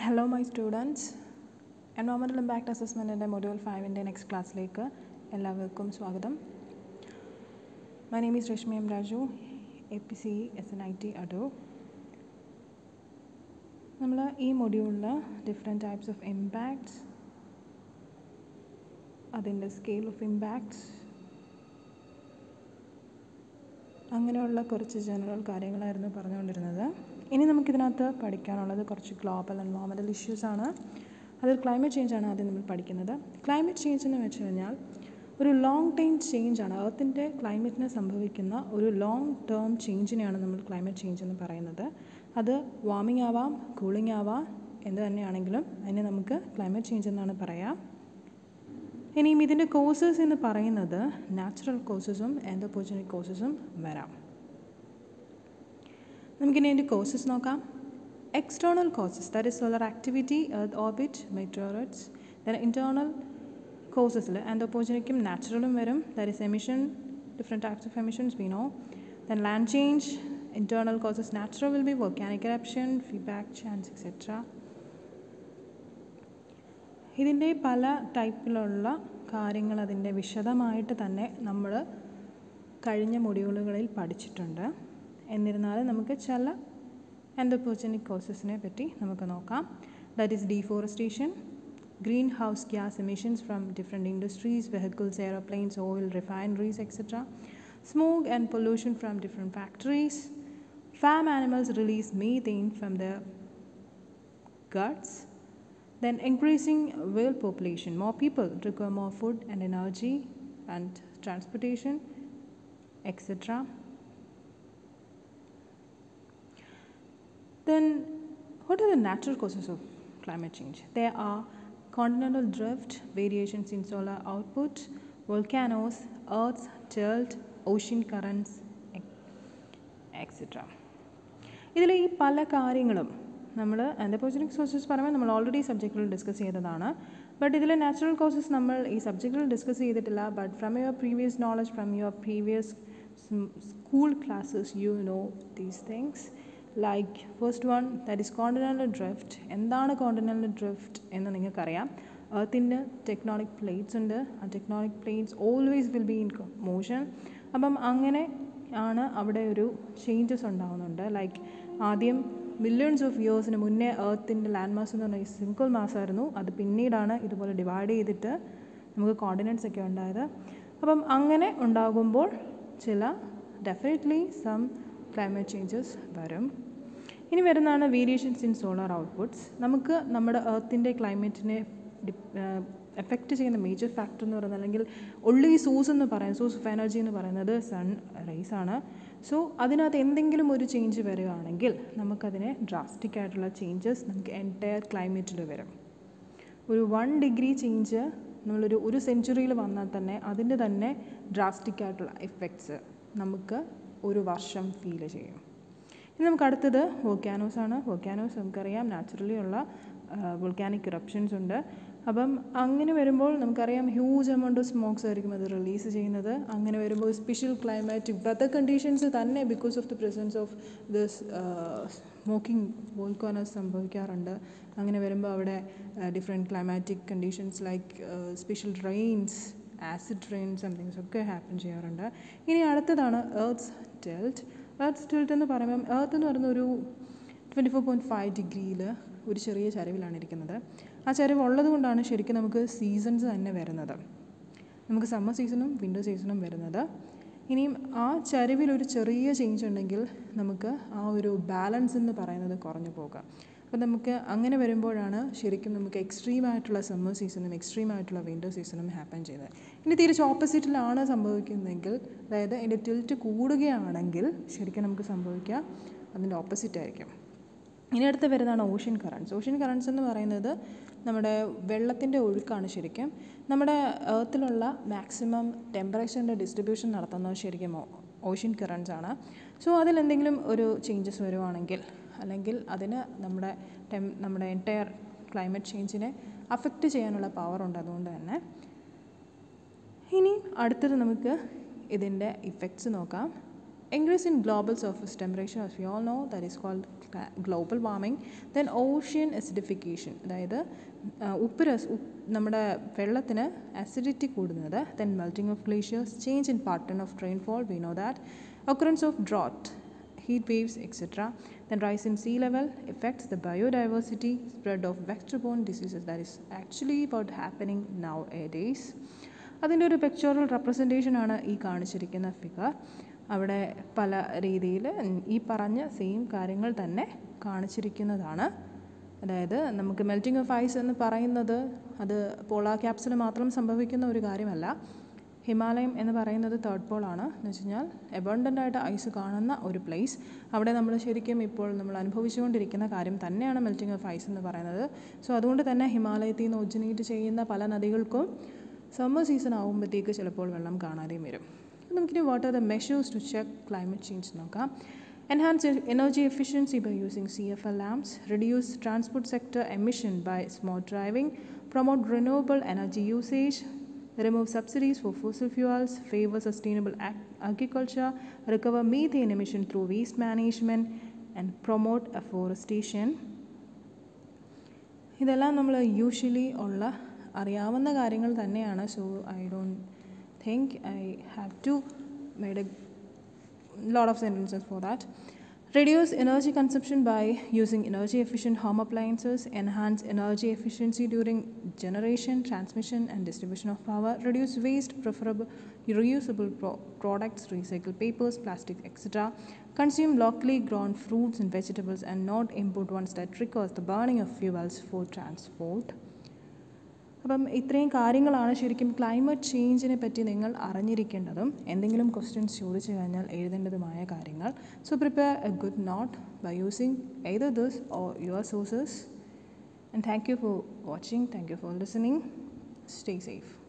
Hello my students environmental impact അസസ്മെൻറ്റിൻ്റെ module ഫൈവിൻ്റെ next ക്ലാസ്സിലേക്ക് എല്ലാവർക്കും സ്വാഗതം my name is Reshmi M Raju A P C S N I T Adoor നമ്മൾ ഈ മൊഡ്യൂളിൽ ഡിഫറെൻറ്റ് ടൈപ്സ് ഓഫ് ഇമ്പാക്ട്സ് അതിൻ്റെ സ്കെയിൽ ഓഫ് ഇമ്പാക്ട്സ് അങ്ങനെയുള്ള കുറച്ച് ജനറൽ കാര്യങ്ങളായിരുന്നു പറഞ്ഞുകൊണ്ടിരുന്നത് ഇനി നമുക്കിതിനകത്ത് പഠിക്കാനുള്ളത് കുറച്ച് ഗ്ലോബൽ എൻവോൺമെൻറ്റൽ ഇഷ്യൂസാണ് അതിൽ ക്ലൈമറ്റ് ചേഞ്ച് ആണ് ആദ്യം നമ്മൾ പഠിക്കുന്നത് ക്ലൈമറ്റ് ചേഞ്ച് എന്ന് വെച്ച് കഴിഞ്ഞാൽ ഒരു ലോങ് ടൈം ചേഞ്ച് ആണ് എർത്തിൻ്റെ ക്ലൈമറ്റിന് സംഭവിക്കുന്ന ഒരു ലോങ് ടേം ചേഞ്ചിനെയാണ് നമ്മൾ ക്ലൈമറ്റ് ചേഞ്ച് എന്ന് പറയുന്നത് അത് വാർമിംഗ് ആവാം കൂളിംഗ് ആവാം എന്ത് തന്നെയാണെങ്കിലും അതിനെ നമുക്ക് ക്ലൈമറ്റ് ചേഞ്ച് എന്നാണ് പറയുക ഇനിയും ഇതിൻ്റെ കോസസ് എന്ന് പറയുന്നത് നാച്ചുറൽ കോസസും എൻഡോപോജനിക് കോസസും വരാം നമുക്കിനി അതിൻ്റെ കോസസ് നോക്കാം external causes that is solar activity earth orbit meteorites then internal കോസസിൽ ആൻഡോപോജനിക്കും നാച്ചുറലും വരും that is emission different types of emissions we know then land change internal causes natural will be volcanic eruption feedback chance etcetera ഇതിൻ്റെ പല ടൈപ്പിലുള്ള കാര്യങ്ങൾ അതിൻ്റെ വിശദമായിട്ട് തന്നെ നമ്മൾ കഴിഞ്ഞ മൊഡ്യൂളുകളിൽ പഠിച്ചിട്ടുണ്ട് എന്നിരുന്നാലും നമുക്ക് ചില എൻഡോപോജനിക് കോസസിനെ പറ്റി നമുക്ക് നോക്കാം that is deforestation green house gas emissions from different industries vehicles aeroplanes oil refineries etcetera smoke and pollution from different factories farm animals release methane from the guts then increasing world population more people require more food and energy and transportation etc then what are the natural causes of climate change there are continental drift variations in solar output volcanoes earth's tilt ocean currents etc ഇതിൽ ഈ പല കാര്യങ്ങളും നമ്മൾ ആൻഡ്രോപോജനിക് sources പറയുമ്പോൾ നമ്മൾ already സബ്ജക്റ്റിൽ discuss ചെയ്തതാണ് but ഇതിൽ നാച്ചുറൽ കോസസ് നമ്മൾ ഈ സബ്ജക്റ്റിൽ ഡിസ്കസ് ചെയ്തിട്ടില്ല but from your previous knowledge from your previous school classes you know these things like first one that is continental drift എന്താണ് കോണ്ടിനെൻ്റൽ ഡ്രിഫ്റ്റ് എന്ന് നിങ്ങൾക്കറിയാം എർത്തിൻ്റെ ടെക്നോണിക് പ്ലേറ്റ്സ് ഉണ്ട് ആ tectonic plates always will be in motion അപ്പം അങ്ങനെ ആണ് അവിടെ ഒരു ചേഞ്ചസ് ഉണ്ടാകുന്നുണ്ട് ലൈക്ക് ആദ്യം മില്യൺസ് ഓഫ് ഇയേഴ്സിന് മുന്നേ എർത്തിൻ്റെ ലാൻഡ് മാസ് എന്ന് പറഞ്ഞാൽ സിംഗിൾ മാസമായിരുന്നു അത് പിന്നീടാണ് ഇതുപോലെ ഡിവൈഡ് ചെയ്തിട്ട് നമുക്ക് കോണ്ടിനെൻറ്റ്സ് ഒക്കെ ഉണ്ടായത് അപ്പം അങ്ങനെ ഉണ്ടാകുമ്പോൾ ചില ഡെഫിനറ്റ്ലി സം ക്ലൈമറ്റ് ചേഞ്ചസ് വരും ഇനി വരുന്നതാണ് വേരിയേഷൻസ് ഇൻ സോളാർ ഔട്ട്പുട്ട്സ് നമുക്ക് നമ്മുടെ എർത്തിൻ്റെ ക്ലൈമറ്റിനെ എഫക്റ്റ് ചെയ്യുന്ന മേജർ ഫാക്ടർ എന്ന് പറയുന്നത് അല്ലെങ്കിൽ ഒള്ളി സോഴ്സ് എന്ന് പറയുന്നത് സോഴ്സ് ഓഫ് എനർജി എന്ന് പറയുന്നത് സൺ റൈസ് ആണ് സോ അതിനകത്ത് എന്തെങ്കിലും ഒരു ചേഞ്ച് വരികയാണെങ്കിൽ നമുക്കതിനെ ഡ്രാസ്റ്റിക് ആയിട്ടുള്ള ചേഞ്ചസ് നമുക്ക് എൻറ്റയർ ക്ലൈമറ്റിൽ വരും ഒരു വൺ ഡിഗ്രി ചേഞ്ച് നമ്മളൊരു ഒരു സെഞ്ചുറിയിൽ വന്നാൽ തന്നെ അതിൻ്റെ തന്നെ ഡ്രാസ്റ്റിക് ആയിട്ടുള്ള എഫക്ട്സ് നമുക്ക് ഒരു വർഷം ഫീൽ ചെയ്യും ഇനി നമുക്ക് അടുത്തത് വോക്കാനോസ് ആണ് വോക്കാനോസ് നമുക്കറിയാം നാച്ചുറലി ഉള്ള വോൾക്കാനിക് ഇറപ്ഷൻസ് ഉണ്ട് അപ്പം അങ്ങനെ വരുമ്പോൾ നമുക്കറിയാം ഹ്യൂജ് എമൗണ്ട് ഓഫ് സ്മോക്സ് ആയിരിക്കും അത് റിലീസ് ചെയ്യുന്നത് അങ്ങനെ വരുമ്പോൾ സ്പെഷ്യൽ ക്ലൈമാറ്റിക് വെതർ കണ്ടീഷൻസ് തന്നെ because of the presence of this smoking volcanoes സംഭവിക്കാറുണ്ട് അങ്ങനെ വരുമ്പോൾ അവിടെ different climatic conditions like special rains acid rain somethings ഒക്കെ ഹാപ്പൻ ചെയ്യാറുണ്ട് ഇനി അടുത്തതാണ് എർത്ത്സ് ടെൽറ്റ് എർത്ത്സ് ടെൽറ്റ് എന്ന് പറയുമ്പം എർത്ത് എന്ന് പറയുന്ന ഒരു ട്വൻറ്റി ഫോർ പോയിൻറ്റ് ഫൈവ് ഡിഗ്രിയിൽ ഒരു ചെറിയ ചരിവിലാണ് ഇരിക്കുന്നത് ആ ചരിവ് ഉള്ളത് കൊണ്ടാണ് ശരിക്കും നമുക്ക് സീസൺസ് തന്നെ വരുന്നത് നമുക്ക് സമ്മർ സീസണും വിൻ്റർ സീസണും വരുന്നത് ഇനിയും ആ ചരിവിൽ ഒരു ചെറിയ ചേഞ്ച് ഉണ്ടെങ്കിൽ നമുക്ക് ആ ഒരു ബാലൻസ് എന്ന് പറയുന്നത് കുറഞ്ഞു പോകുക അപ്പോൾ നമുക്ക് അങ്ങനെ വരുമ്പോഴാണ് ശരിക്കും നമുക്ക് എക്സ്ട്രീം ആയിട്ടുള്ള സമ്മർ സീസണും എക്സ്ട്രീം ആയിട്ടുള്ള വിൻ്റർ സീസണും ഹാപ്പൻ ചെയ്യുന്നത് ഇനി തിരിച്ച് ഓപ്പോസിറ്റിലാണ് സംഭവിക്കുന്നതെങ്കിൽ അതായത് അതിൻ്റെ ടിൽറ്റ് കൂടുകയാണെങ്കിൽ ശരിക്കും നമുക്ക് സംഭവിക്കുക അതിൻ്റെ ഓപ്പോസിറ്റ് ആയിരിക്കും ഇനി അടുത്ത് വരുന്നതാണ് ഓഷ്യൻ കറൻസ് ഓഷ്യൻ കറൻസ് എന്ന് പറയുന്നത് നമ്മുടെ വെള്ളത്തിൻ്റെ ഒഴുക്കാണ് ശരിക്കും നമ്മുടെ എർത്തിലുള്ള മാക്സിമം ടെമ്പറേച്ചറിൻ്റെ ഡിസ്ട്രിബ്യൂഷൻ നടത്തുന്നത് ശരിക്കും ഓഷ്യൻ കറൻസ് ആണ് സോ അതിലെന്തെങ്കിലും ഒരു ചേഞ്ചസ് വരുവാണെങ്കിൽ അല്ലെങ്കിൽ അതിന് നമ്മുടെ ടെം നമ്മുടെ എൻറ്റയർ ക്ലൈമറ്റ് ചേഞ്ചിനെ അഫക്റ്റ് ചെയ്യാനുള്ള പവർ ഉണ്ട് അതുകൊണ്ട് തന്നെ ഇനി അടുത്തത് നമുക്ക് ഇതിൻ്റെ ഇഫക്ട്സ് നോക്കാം increase in global surface temperature as we all know that is called cla- global warming then ocean acidification അതായത് ആ, ഉപ്പ് രസ് ഉപ്പ് നമ്മുടെ വെള്ളത്തിന് അസിഡിറ്റി കൂടുന്നത് then melting of glaciers change in pattern of rainfall we know that occurrence of drought heat waves etc then rise in sea level affects the biodiversity spread of vector-borne diseases that is actually what happening nowadays അതിൻ്റെ ഒരു പിക്ചറൽ representation ആണ് ഈ കാണിച്ചിരിക്കുന്ന figure അവിടെ പല രീതിയിൽ ഈ പറഞ്ഞ സെയിം കാര്യങ്ങൾ തന്നെ കാണിച്ചിരിക്കുന്നതാണ് അതായത് നമുക്ക് മെൽറ്റിംഗ് ഓഫ് ഐസ് എന്ന് പറയുന്നത് അത് പോളാർ ക്യാപ്സിൽ മാത്രം സംഭവിക്കുന്ന ഒരു കാര്യമല്ല ഹിമാലയം എന്ന് പറയുന്നത് തേർഡ് പോളാണ് എന്ന് വെച്ച് കഴിഞ്ഞാൽ എബണ്ടൻ്റ് ആയിട്ട് ഐസ് കാണുന്ന ഒരു പ്ലേസ് അവിടെ നമ്മൾ ശരിക്കും ഇപ്പോൾ നമ്മൾ അനുഭവിച്ചുകൊണ്ടിരിക്കുന്ന കാര്യം തന്നെയാണ് മെൽറ്റിംഗ് ഓഫ് ഐസ് എന്ന് പറയുന്നത് സോ അതുകൊണ്ട് തന്നെ ഹിമാലയത്തിൽ നിന്ന് ഒറിജിനേറ്റ് ചെയ്യുന്ന പല നദികൾക്കും സമ്മർ സീസൺ ആകുമ്പോഴത്തേക്ക് ചിലപ്പോൾ വെള്ളം കാണാതെയും വരും അപ്പോൾ നമുക്കിനി what are the measures to check climate change നോക്കാം enhance energy efficiency by using C F L lamps reduce transport sector emission by smart driving promote renewable energy usage remove subsidies for fossil fuels, favor sustainable ag- agriculture, recover methane emission through waste management, and promote afforestation. ഇതെല്ലാം നമ്മൾ usually ഉള്ള അറിയാവുന്ന കാര്യങ്ങൾ തന്നെയാണ് so I don't think I have to made a lot of sentences for that. Reduce energy consumption by using energy efficient home appliances, enhance energy efficiency during generation, transmission, and distribution of power, reduce waste, preferable reusable pro- products, recycle papers, plastic, etc. Consume locally grown fruits and vegetables and not import ones that requires the burning of fuels for transport. അപ്പം ഇത്രയും കാര്യങ്ങളാണ് ശരിക്കും climate ചേഞ്ചിനെ പറ്റി നിങ്ങൾ അറിഞ്ഞിരിക്കേണ്ടതും എന്തെങ്കിലും questions ചോദിച്ചു കഴിഞ്ഞാൽ എഴുതേണ്ടതുമായ കാര്യങ്ങൾ so prepare a good note by using either this or your sources and thank you for watching thank you for listening stay safe